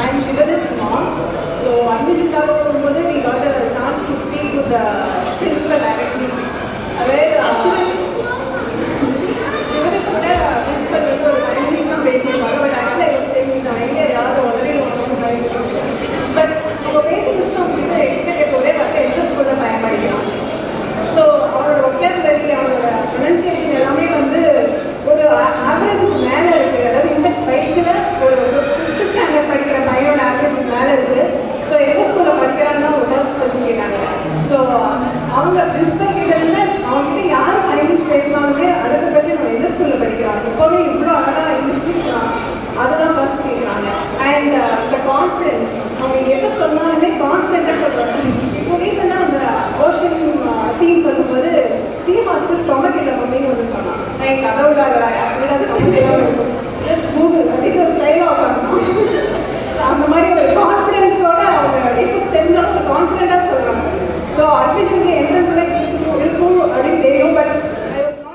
I'm Shivadan's mom. So admissionக்காக போகும்போது we got a chance to speak with the principal directly. Where actually சிவனுக்கு கூட principal வந்து ஒரு five minutes தான் பேசியிருப்பாங்க பட் ஆக்சுவலாக ஐ வாஸ் டேக்கிங் எங்கே ஏதாவது ஆல்ரெடி பட் அவங்க பேசி முடிச்சுட்டு அவங்க கிட்ட என்கிட்ட கேட்ட ஒரே வார்த்தை எந்த ஸ்கூலில் பையன் படிக்கிறான் ஸோ அவரோட ஒக்கேபுலரி அவரோட ப்ரொனன்சியேஷன் எல்லாமே வந்து ஒரு ஆவரேஜுக்கு மேலே இருக்குது அதாவது இந்த வயசில் ஒரு ஃபிஃப்த் ஸ்டாண்டர்ட் படிக்கிற பையனோட ஆவரேஜுக்கு மேலே இருக்குது ஸோ எந்த ஸ்கூலில் படிக்கிறான்னு ஒரு ஃபர்ஸ்ட் கொஸ்டின் கேட்டாங்க ஸோ அவங்க பிரின்சிபல் கிட்ட இருந்து அவங்ககிட்ட யார் சயின்ஸ் பேசினாலுமே அடுத்த கொஸ்டின் அவன் எந்த ஸ்கூலில் படிக்கிறான் இப்போவே இவ்வளோ அழகாக இங்கிலீஷ் பேசுகிறான் அதுதான் ஃபர்ஸ்ட் கேட்குறாங்க அண்ட் இந்த கான்ஃபிடன்ஸ் அவங்க எதை சொன்னாலுமே கான்ஃபிடென்ட்டாக சொல்கிறாங்க இப்போ ரீசெண்டாக அந்த ஓஷன் தீம் வரும்போது சீமாஸ்க்கு ஸ்டொமக் இல்லை மம்மின்னு வந்து சொன்னான் நான் என் கதவுக்காக அப்படின்னா ஸ்டொமக் இல்லாமல் இருக்கும் ஜஸ்ட் கூகுள் அப்படின்னு ஒரு ஸ்டைலாக உட்காரணும் அந்த மாதிரி ஒரு கான்ஃபிடென்ஸோட அவங்க எப்படி தெரிஞ்சாலும் ஒரு கான்ஃபிடென்ட்டாக சொல்கிறாங்க ஸோ அட்மிஷன்